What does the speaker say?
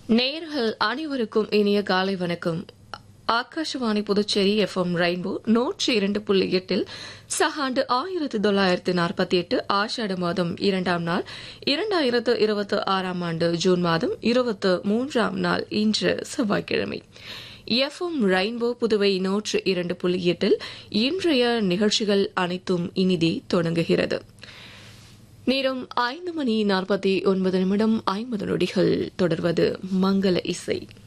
நேயர்கள் அனைவருக்கும் இனிய காலை வணக்கம் ஆகாஷவாணி புதுச்சேரி எஃப்எம் ரெயின்போ நூற்றி இரண்டு புள்ளி எட்டில் சஹாண்டு ஆயிரத்து தொள்ளாயிரத்து நாற்பத்தி எட்டு ஆஷாட மாதம் இரண்டாம் நாள் இரண்டாயிரத்து இருபத்தி ஆறாம் ஆண்டு ஜூன் மாதம் இருபத்து மூன்றாம் நாள் இன்று செவ்வாய்க்கிழமை எஃப்எம் ரெயின்போ புதுவை நூற்று இரண்டு புள்ளி எட்டில் இன்றைய நிகழ்ச்சிகள் அனைத்தும் இனிதே தொடங்குகிறது நேரம் ஐந்து மணி நாற்பத்தி ஒன்பது நிமிடம் ஐம்பது நொடிகள் தொடர்வது மங்கள இசை